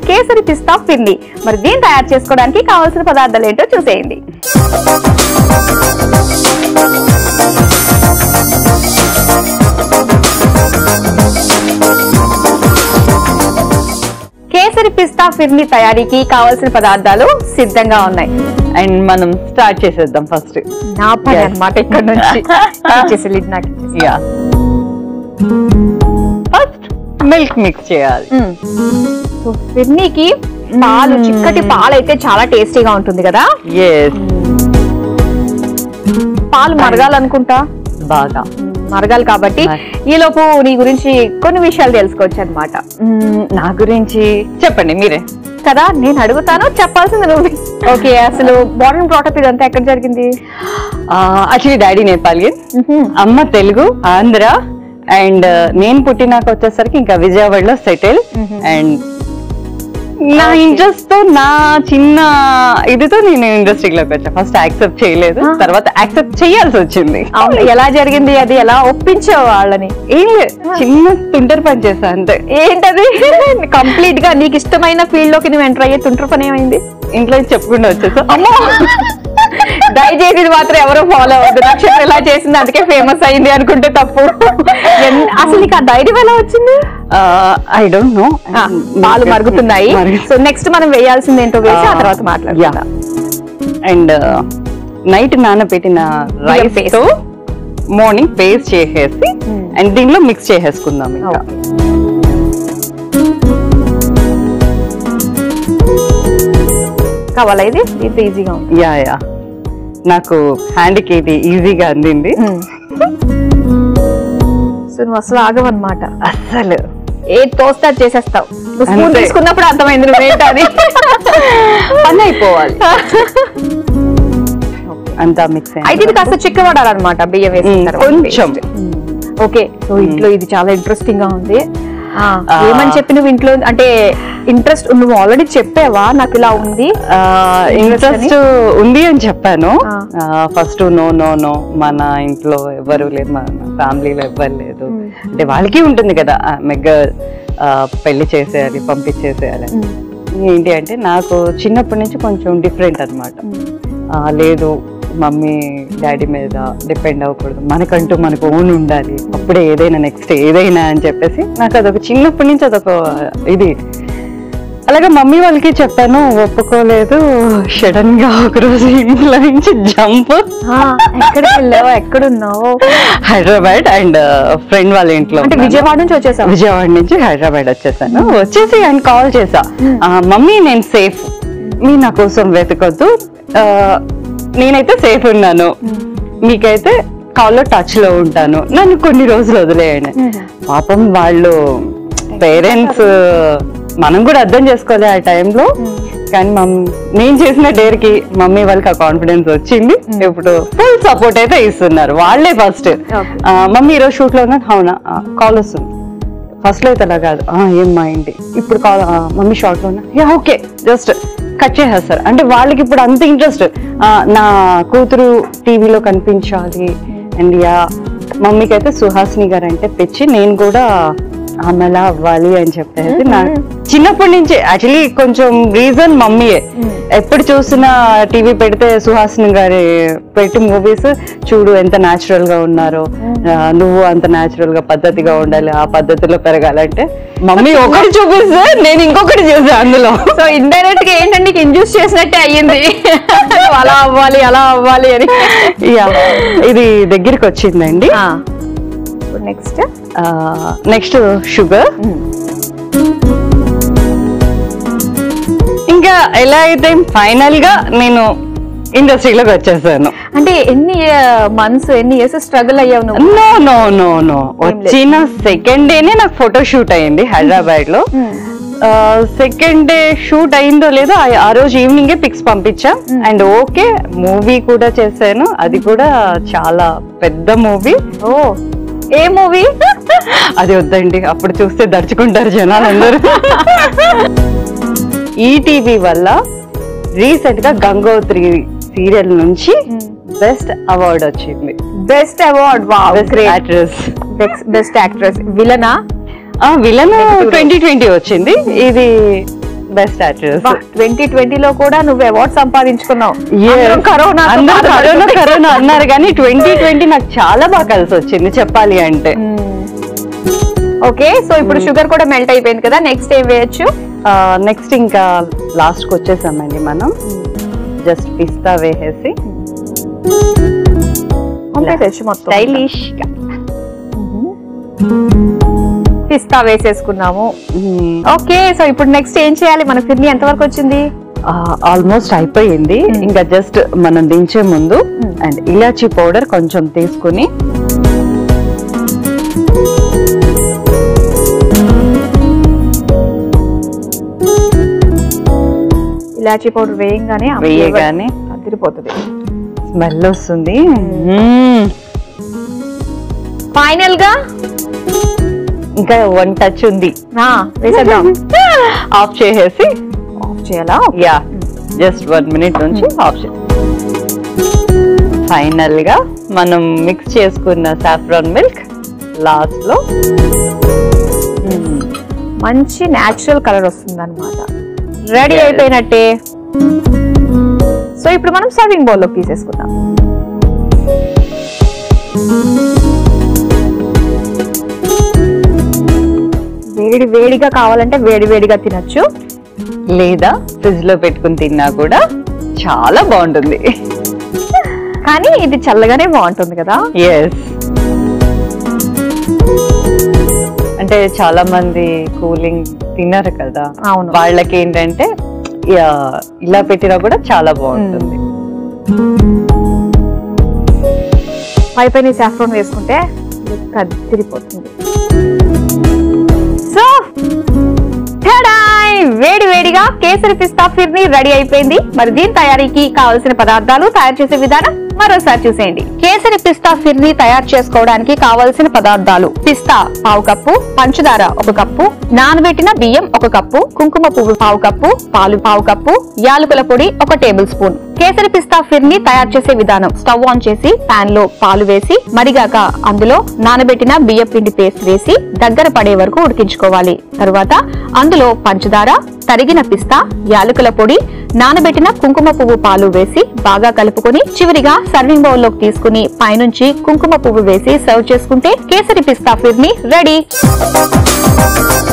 కేసరి పిస్తా ఫిర్ని మరి దీన్ని తయారు చేసుకోవడానికి కావాల్సిన పదార్థాలు ఏంటో చూసేయండి కేసరి పిస్తా ఫిర్ని తయారీకి కావాల్సిన పదార్థాలు సిద్ధంగా ఉన్నాయి అండ్ మనం స్టార్ట్ చేసేద్దాం ఫస్ట్ నా పని Yes. అన్నమాట ఇక్కడ నుంచి ఇచ్చేసి lid నాకు ఇచ్చేసి. యా ఫస్ట్ మిల్క్ మిక్స్ చేయాలి మ్మ్. సో ఫిర్నీకి పాలు చిక్కటి పాలు అయితే చాలా టేస్టీగా ఉంటుంది కదా ఎస్ పాలు మరగాలనుకుంటా బాగా మరగాలి కాబట్టి మరి. ఈలోపు నీ గురించి కొన్ని విషయాలు తెలుసుకోవచ్చు అనమాట మ్మ్, నా గురించి చెప్పండి మీరే కదా నేను అడుగుతాను చెప్పాల్సింది నువ్వు ఓకే అసలు మోడర్న్ బ్రాటప్ ఇదంతా ఎక్కడ జరిగింది యాక్చువల్లీ డాడీ నేపాలి అమ్మ తెలుగు ఆంధ్ర అండ్ నేను పుట్టినాక వచ్చేసరికి ఇంకా విజయవాడలో సెటిల్ అండ్ నా ఇంట్రెస్ట్ తో నా చిన్న ఇదితో నేను ఇండస్ట్రీలోకి వచ్చా ఫస్ట్ యాక్సెప్ట్ చేయలేదు Ah. తర్వాత యాక్సెప్ట్ చేయాల్సి వచ్చింది అవును ఎలా జరిగింది అది ఎలా ఒప్పించావు వాళ్ళని ఏం లేదు చిన్న తుంటరి పని చేశా అంతే ఏంటది కంప్లీట్ గా నీకు ఇష్టమైన ఫీల్డ్ లోకి నువ్వు ఎంటర్ అయ్యే తుండ్ర పని ఏమైంది ఇంట్లో నుంచి చెప్పకుండా వచ్చేసా అమ్మో దయచేసి ఇది మాత్రం ఎవరో ఫాలో అవ్వద్దు నక్షత్రం ఎలా చేసింది అందుకే ఫేమస్ అయింది అనుకుంటే తప్పు ఎన్- అసలు నీకు ఆ ధైర్యం ఎలా వచ్చింది ఐ డోంట్ నో ఆ, పాలు మరుగుతున్నాయి సో నెక్స్ట్ మనం వేయాల్సింది ఏంటో వేసి ఆ తర్వాత మాట్లాడదాం అండ్ నైట్ నానబెట్టిన రైస్ paste. తో మార్నింగ్ పేస్ట్ చేసేసి Hmm. అండ్ దీనిలో మిక్స్ చేసేసుకుందాం ఇంకా కావాలా ఇది ఇది ఈజీగా ఉంది యా యా నాకు హ్యాండ్కి ఇది ఈజీగా అందింది సో నువ్వు అసలు ఆగవన్నమాట అస్సలు ఏ తోస్తే అది చేసేస్తావు నువ్వు స్పూన్ అంతే. తీసుకున్నప్పుడు అర్థమైంది నువ్వు ఏంటని పని అయిపోవాలి అంతా మిక్స్ అయితే ఇది కాస్త చిక్కబడాలన్నమాట బియ్యం వేసిన తర్వాత కొంచెం ఓకే సో ఇంట్లో ఇది చాలా ఇంట్రెస్టింగ్ గా ఉంది ఆ, ఆ. ఏమని చెప్పి నువ్వు ఇంట్లో అంటే ఇంట్రెస్ట్ నువ్వు ఆల్రెడీ చెప్పావా నాకు ఇలా ఉంది ఇంట్రెస్ట్ ఉంది అని చెప్పాను ఆ. ఫస్ట్ నో నో నో మన ఇంట్లో ఎవరు లేరు మన ఫ్యామిలీలో ఎవ్వరు లేదు Hmm. అంటే వాళ్ళకి ఉంటుంది కదా ఆ, మెగ్గ ఆ, పెళ్లి చేసేయాలి పంపించేసేయాలి అని. ఏంటి అంటే నాకు చిన్నప్పటి నుంచి కొంచెం డిఫరెంట్ అనమాట లేదు మమ్మీ డాడీ మీద డిపెండ్ అవ్వకూడదు మనకంటూ మనకు ఓన్ ఉండాలి అప్పుడే ఏదైనా నెక్స్ట్ ఏదైనా అని చెప్పేసి నాకు అదొక చిన్నప్పటి నుంచి అదొక ఇది అలాగే మమ్మీ వాళ్ళకి చెప్పాను ఒప్పుకోలేదు సడన్ గా ఒకరోజు ఇంట్లో నుంచి జంప్ ఆ, ఎక్కడికి వెళ్ళావు ఎక్కడున్నావు హైదరాబాద్ అండ్ ఫ్రెండ్ వాళ్ళ ఇంట్లో అంటే ఉన్నాను. విజయవాడ నుంచి వచ్చేసావు విజయవాడ నుంచి హైదరాబాద్ వచ్చేసాను వచ్చేసి ఆయన కాల్ చేసా ఆ, మమ్మీ నేను సేఫ్ మీ నా కోసం వెతకొద్దు ఆ, నేనైతే సేఫ్ ఉన్నాను మీకైతే కాల్లో టచ్ లో ఉంటాను నన్ను కొన్ని రోజులు వదిలేయండి పాపం వాళ్ళు పేరెంట్స్ మనం కూడా అర్థం చేసుకోవాలి ఆ టైంలో కానీ మమ్ నేను చేసిన డేర్ కి మమ్మీ వాళ్ళకి ఆ కాన్ఫిడెన్స్ వచ్చింది ఇప్పుడు ఫుల్ సపోర్ట్ అయితే ఇస్తున్నారు వాళ్ళే ఫస్ట్ Okay. మమ్మీ ఈరోజు షూట్ లో ఉన్నా అవునా కాల్ వస్తుంది ఫస్ట్ లో అయితే అలా కాదు "ఆ, ఏం మా ఇంటి ఇప్పుడు కాల్ మమ్మీ షార్ట్ లో ఉన్నా యా ఓకే జస్ట్ కట్ చేసేస్తారు అంటే వాళ్ళకి ఇప్పుడు అంత ఇంట్రెస్ట్ నా కూతురు టీవీలో కనిపించాలి అండ్ యా మమ్మీకి అయితే సుహాసిని గారు అంటే పిచ్చి నేను కూడా ఆమెలా అవ్వాలి అని చెప్పేసి నా చిన్నప్పటి నుంచి యాక్చువల్లీ కొంచెం రీజన్ మమ్మీయే ఎప్పుడు చూసినా టీవీ పెడితే సుహాసిని గారి పెట్టి మూవీస్ చూడు ఎంత న్యాచురల్ గా ఉన్నారో ఆ, నువ్వు అంత న్యాచురల్ గా పద్ధతిగా ఉండాలి ఆ పద్ధతిలో పెరగాలంటే మమ్మీ ఒకటి చూపిస్తే నేను ఇంకొకటి చూసా అందులో సో ఇండైరెక్ట్ గా ఏంటంటే నీకు ఇండ్యూస్ చేసినట్టే అయ్యింది నువ్వు అలా అవ్వాలి అలా అవ్వాలి అని యా ఇది దగ్గరికి వచ్చిందండి నెక్స్ట్ నెక్స్ట్ షుగర్ ఇంకా ఎలా అయితే ఫైనల్ గా నేను ఇండస్ట్రీలోకి వచ్చేసాను అంటే ఎన్ని మంత్స్ ఎన్ని ఇయర్స్ స్ట్రగుల్ అయ్యావు నువ్వు నో నో నో నో ఏం లేదు. వచ్చిన సెకండ్ డేనే నాకు ఫోటో షూట్ అయింది హైదరాబాద్ లో సెకండ్ డే షూట్ అయిందో లేదో ఆ- ఆ రోజు ఈవినింగే పిక్స్ పంపించా అండ్ ఓకే మూవీ కూడా చేశాను అది కూడా చాలా పెద్ద మూవీ ఓ ఏ మూవీ అది వద్దండి అప్పుడు చూస్తే దర్చుకుంటారు జనాలు అందరూ ఈటీవీ వల్ల రీసెంట్ గా గంగోత్రి సీరియల్ నుంచి బెస్ట్ అవార్డ్ వచ్చింది best award wow best great actress best actress విలనా విలన్ Negative ట్వంటీ ట్వంటీ వచ్చింది ఇది బెస్ట్ యాక్ట్రెస్ ట్వంటీ ట్వంటీలో కూడా నువ్వు అవార్డ్ సంపాదించుకున్నావు అందరం కరోనా అందరూ కరోనా కరోనా అన్నారు కానీ ట్వంటీ ట్వంటీ నాకు చాలా బాగా కలిసి వచ్చింది చెప్పాలి అంటే ఓకే సో ఇప్పుడు షుగర్ కూడా మెల్ట్ అయిపోయింది కదా నెక్స్ట్ ఏం వేయచ్చు నెక్స్ట్ ఇంకా లాస్ట్ కి వచ్చేసామండి మనం జస్ట్ పిస్తా వేసేసి పంపేసేసి మొత్తం స్టైలిష్ పిస్తా వేసేసుకున్నాము ఓకే సో ఇప్పుడు నెక్స్ట్ ఏం చేయాలి మన ఫిర్ని ఎంత వరకు వచ్చింది ఆల్మోస్ట్ అయిపోయింది ఇంకా జస్ట్ మనం దించే ముందు అండ్ ఇలాచీ పౌడర్ కొంచెం తీసుకుని ఇలాచీ పౌడర్ వేయంగానే ఆ వేయగానే flavor అదిరిపోతుంది స్మెల్ వస్తుంది మ్మ్. ఫైనల్ గా ఇంకా వన్ టచ్ ఉంది ఆ, వేసేద్దాం ఆఫ్ చేసేసి ఆఫ్ చేయాలా యా జస్ట్ వన్ మినిట్ నుంచి ఆఫ్ చే ఫైనల్ గా మనం మిక్స్ చేసుకున్న సాఫ్రాన్ మిల్క్ లాస్ట్ లో మ్మ్. మంచి న్యాచురల్ కలర్ వస్తుంది అనమాట రెడీ అయిపోయినట్టే సో ఇప్పుడు మనం సర్వింగ్ బౌల్ లో తీసేసుకుందాం వేడి వేడిగా కావాలంటే వేడి వేడిగా తినచ్చు లేదా ఫ్రిడ్జ్ లో పెట్టుకుని తిన్నా కూడా చాలా బాగుంటుంది కానీ ఇది చల్లగానే బాగుంటుంది కదా ఎస్ అంటే చాలా మంది కూలింగ్ తినరు కదా అవును. వాళ్ళకి ఏంటంటే యా, ఇలా పెట్టినా కూడా చాలా బాగుంటుంది పై పైన సాఫ్రాన్ వేసుకుంటే లుక్ అదిరిపోతుంది సో టడాయ్! వేడి వేడిగా కేసరి పిస్తా ఫిర్ని రెడీ అయిపోయింది మరి దీని తయారీకి కావలసిన పదార్థాలు తయారు చేసే విధానం మరోసారి చూసేయండి కేసరి పిస్తా ఫిర్ని తయారు చేసుకోవడానికి కావలసిన పదార్థాలు పిస్తా పావు కప్పు పంచదార ఒక కప్పు నానబెట్టిన బియ్యం ఒక కప్పు కుంకుమ పువ్వు పావు కప్పు పాలు పావు కప్పు యాలకుల పొడి ఒక టేబుల్ స్పూన్ కేసరి పిస్తా ఫిర్ని తయారు చేసే విధానం స్టవ్ ఆన్ చేసి పాన్ లో పాలు వేసి మరిగాక అందులో నానబెట్టిన బియ్య పిండి పేస్ట్ వేసి దగ్గర పడే వరకు ఉడికించుకోవాలి తరువాత అందులో పంచదార తరిగిన పిస్తా యాలకుల పొడి నానబెట్టిన కుంకుమ పువ్వు పాలు వేసి బాగా కలుపుకొని చివరిగా సర్వింగ్ బౌల్ లోకి తీసుకుని పైనుంచి కుంకుమ పువ్వు వేసి సర్వ్ చేసుకుంటే కేసరి పిస్తా ఫిర్ని రెడీ